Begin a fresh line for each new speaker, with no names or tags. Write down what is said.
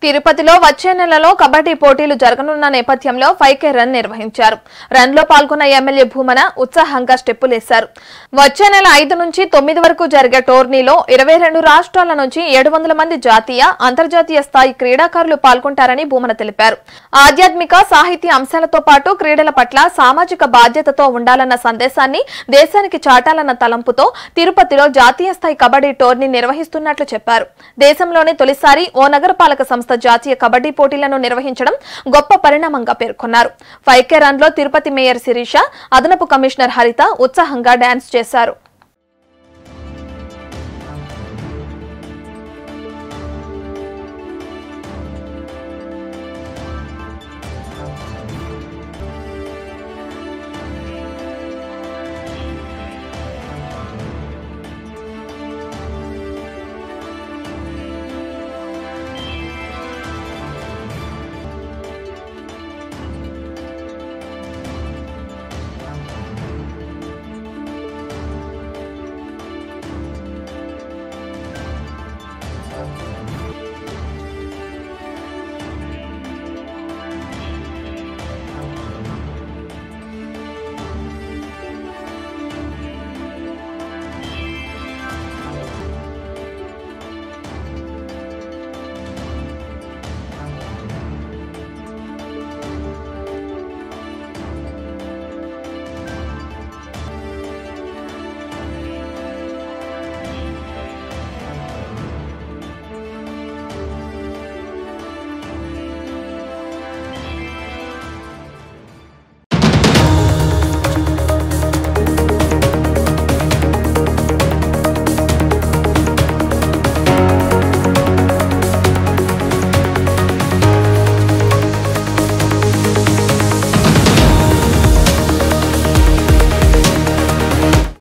తిరుపతిలో వచ్చే నెలలో కబడ్డీ పోటీలు జరగనున్న నేపథ్యంలో ఫైవ్ కే రన్ నిర్వహించారు రన్ లో పాల్గొన్న ఎమ్మెల్యే భూమన ఉత్సాహంగా స్టెప్పులేశారు వచ్చే నెల ఐదు నుంచి తొమ్మిది వరకు జరిగే టోర్నీలో ఇరవై రెండు రాష్ట్రాల నుంచి ఏడు వందల మంది జాతీయ అంతర్జాతీయ స్థాయి క్రీడాకారులు పాల్గొంటారని భూమన తెలిపారు ఆధ్యాత్మిక సాహిత్య అంశాలతో పాటు క్రీడల పట్ల సామాజిక బాధ్యతతో ఉండాలన్న సందేశాన్ని దేశానికి చాటాలన్న తలంపుతో తిరుపతిలో జాతీయ స్థాయి కబడ్డీ టోర్నీ నిర్వహిస్తున్నట్లు చెప్పారు దేశంలోనే తొలిసారి ఓ నగరపాలక సంస్థ జాతీయ కబడ్డీ పోటీలను నిర్వహించడం గొప్ప పరిణామంగా పేర్కొన్నారు ఫైవ్ కే రన్ లో తిరుపతి మేయర్ శిరీష అదనపు కమిషనర్ హరిత ఉత్సాహంగా డాన్స్ చేశారు